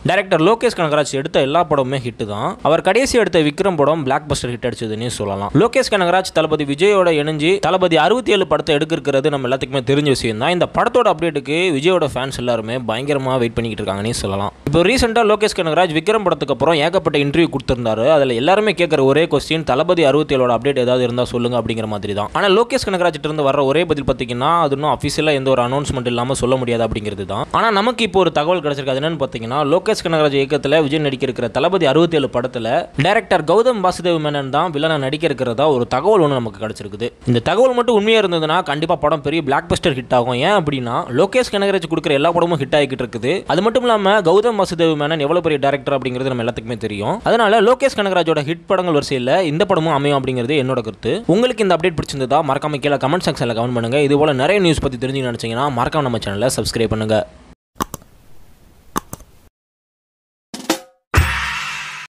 director Lokesh Kanagaraj எடுத்த எல்லா படமுமே ஹிட் தான் அவர் கடைசி எடுத்த விக்ரம் படம் பிளாக் பஸ்டர் ஹிட் அடிச்சதுன்னு சொல்லலாம் லோகேஷ் கனகராஜ் தளபதி விஜயோட இணைஞ்சு தளபதி அறுபத்தி ஏழு படத்தை எடுக்கிறது நம்ம எல்லாத்துக்குமே தெரிஞ்ச விஷயம் தான் இந்த படத்தோட அப்டேட்டுக்கு விஜயோட ஃபேன்ஸ் எல்லாருமே பயங்கரமாக வெயிட் பண்ணிக்கிட்டு இருக்காங்கன்னு சொல்லலாம் இப்போ ரீசெண்டாக லோகேஷ் கனகராஜ் விக்ரம் படத்துக்கு அப்புறம் ஏகப்பட்ட இன்டர்வியூ கொடுத்திருந்தாரு அதில் எல்லாருமே கேட்குற ஒரே கொஸ்டின் தளபதி அறுபத்தி ஏழோட அப்டேட் ஏதாவது இருந்தால் சொல்லுங்க அப்படிங்கிற மாதிரி தான் ஆனால் லோகேஷ் கனகராஜ் இருந்து வர ஒரே பதில் பார்த்தீங்கன்னா அது இன்னும் அஃபிஷியலாக எந்த ஒரு அனௌன்ஸ்மெண்ட் இல்லாமல் சொல்ல முடியாது அப்படிங்கிறது தான் ஆனால் நமக்கு இப்போ ஒரு தகவல் கிடைச்சிருக்கு அது என்னன்னு பார்த்தீங்கன்னா லோகேஷ் கனகராஜ் இயக்கத்தில் விஜய் நடிக்க இருக்கிற தளபதி அறுபத்தி ஏழு படத்தில் டைரக்டர் கௌதம் வாசுதேவ் மேனன் தான் வில்லனை நடிக்க இருக்கிறதா ஒரு தகவல் ஒன்று நமக்கு கிடைச்சிருக்குது இந்த தகவல் மட்டும் உண்மையாக இருந்ததுன்னா கண்டிப்பாக படம் பெரிய பிளாக் பஸ்டர் ஹிட் ஆகும் ஏன் அப்படின்னா லோகேஷ் கனகராஜ் கொடுக்குற எல்லா படமும் ஹிட் ஆகிக்கிட்டு இருக்குது அது மட்டும் இல்லாமல் கௌதம் வாசுதேவ் மேனன் எவ்வளோ பெரிய டேரக்டர் அப்படிங்கிறது நம்ம எல்லாத்துக்குமே தெரியும் அதனால லோகேஷ் கனகராஜோட ஹிட் படங்கள் வரிசையில் இந்த படமும் அமையும் அப்படிங்கிறது என்னோட கருத்து உங்களுக்கு இந்த அப்டேட் பிடிச்சிருந்ததா மறக்காம கீழே கமெண்ட் செக்ஷனில் கமெண்ட் பண்ணுங்க இது போல நிறைய நியூஸ் பற்றி தெரிஞ்சு நினச்சிங்கன்னா மறக்காம நம்ம சேனலை சப்ஸ்கிரைப் பண்ணுங்க